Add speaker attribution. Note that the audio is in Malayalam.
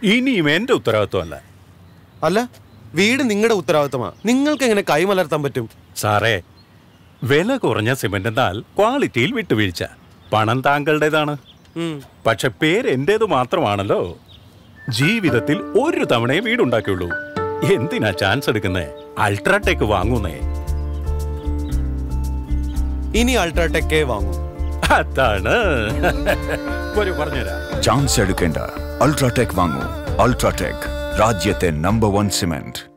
Speaker 1: ഇനിയും എന്റെ ഉത്തരവാദിത്വമല്ല
Speaker 2: അല്ല വീട് നിങ്ങളുടെ ഉത്തരവാദിത്തമാ നിങ്ങൾക്ക് എങ്ങനെ കൈമലർത്താൻ പറ്റും
Speaker 1: സാറേ വില കുറഞ്ഞ സിമന്റ് എന്നാൽ ക്വാളിറ്റിയിൽ വിട്ടുവീഴ്ച പണം താങ്കളുടേതാണ്
Speaker 2: ഉം.
Speaker 1: പക്ഷെ പേര് എന്റേത് മാത്രമാണല്ലോ ജീവിതത്തിൽ ഒരു തവണയെ വീടുണ്ടാക്കിയുള്ളൂ എന്തിനാ ചാൻസ് എടുക്കുന്നേ അൾട്രാടെക് വാങ്ങുന്നേ
Speaker 2: ഇനി അൾട്രാടെക്കേ വാങ്ങും
Speaker 1: അതാണ് ഒരു പറഞ്ഞുതരാം
Speaker 3: ചാൻസ് എടുക്കേണ്ട അൾട്രാടെക് വാങ്ങൂ അൾട്രാടെക് രാജ്യത്തെ നമ്പർ വൺ സിമെന്റ്